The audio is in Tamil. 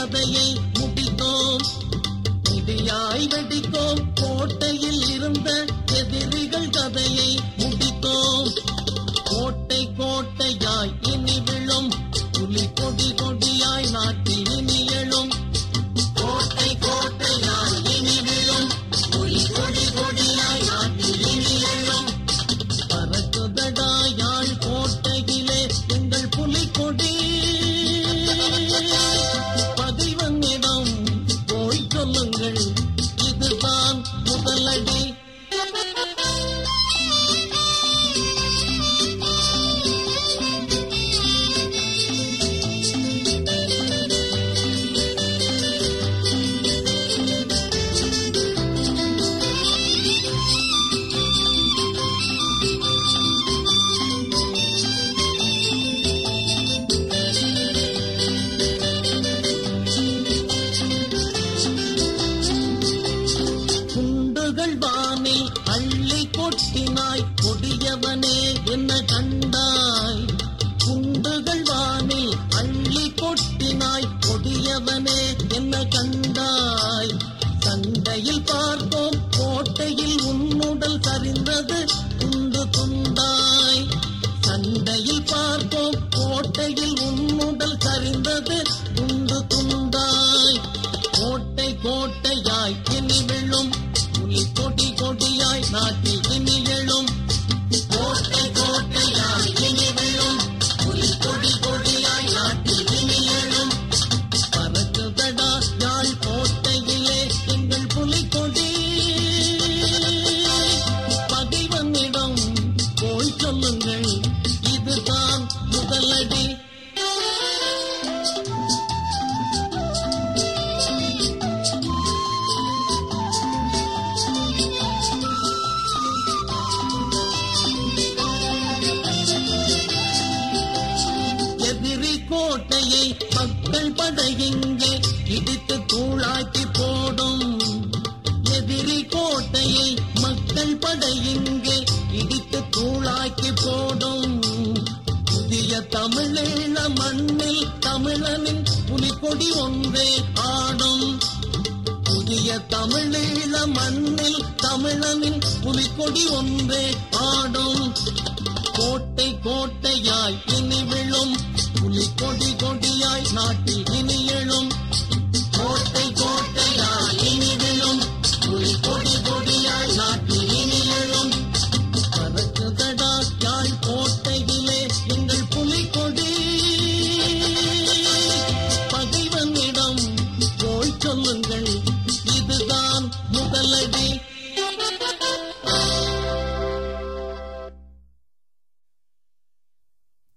கதையை முடித்தோம் இடியாய் வெடித்தோம் கோட்டையில் இருந்த எதிரிகள் கதையை முடித்தோம் கோட்டை கோட்டையாய் இனி விழும் புலி கொடி கொடியாய் நாட்டில் இனி எழும் கோட்டை கோட்டையாய் இனி விழும் புலி கொடி கொடியாய் நாட்டில் இனி எழும் பறக்குதடா யாழ் கோட்டையிலே எங்கள் புலிக்கொடி பகைவனிடம் போய் சொல்லுங்கள் இதுதான் முதலடி குண்டுகள் வானில் அள்ளி கொட்டினாய் கொடியவனே என்ன கண்டாய் குண்டுகள் வானில் அள்ளி கொட்டினாய் கொடியவனே என்ன கண்டாய் சண்டையில் பார்த்தோம் கோட்டையில் உன்னுடல் சரிந்தது துண்டு துண்டாய் சண்டையில் பார்த்தோம் கோட்டையில் உன்னுடல் சரிந்தது துண்டு துண்டாய் கோட்டை கோட்டையாய் இனி விழும் புலி கொடி கொடியாய் நாட்டில் இனி எழும் கோட்டை கோட்டையாய் இனி விழும் புலி கொடி கொடியாய் நாட்டில் இனி எழும் பறக்குதடா யாழ் கோட்டையிலே எங்கள் புலி கொடி பகைவனிடம் போய் சொல்லுங்கள் இதுதான் முதலடி எதிரி கோட்டையை மக்கள் படையிங்கே இடித்து தூளாக்கி போடும் எதிரி கோட்டையை மக்கள் படையிங்கே இடித்து தூளாக்கி போடும் புதிய தமிழீழ மண்ணில் தமிழனின் புலிகொடி ஒன்றே ஆடும் புதிய தமிழீழ மண்ணில் தமிழனின் புலிகொடி ஒன்றே ஆடும் கோட்டை கோட்டையாய் இனி விழும் புலி கொடி கொடியாய் நாட்டில் இனி எழும் கோட்டை கோட்டையாய் இனி விழும் புலி கொடி கொடியாய் நாட்டில் இனி எழும் பறக்குதடா யாழ் கோட்டையிலே எங்கள் புலி கொடி பகைவனிடம் போய் சொல்லுங்கள் இதுதான் முதலடி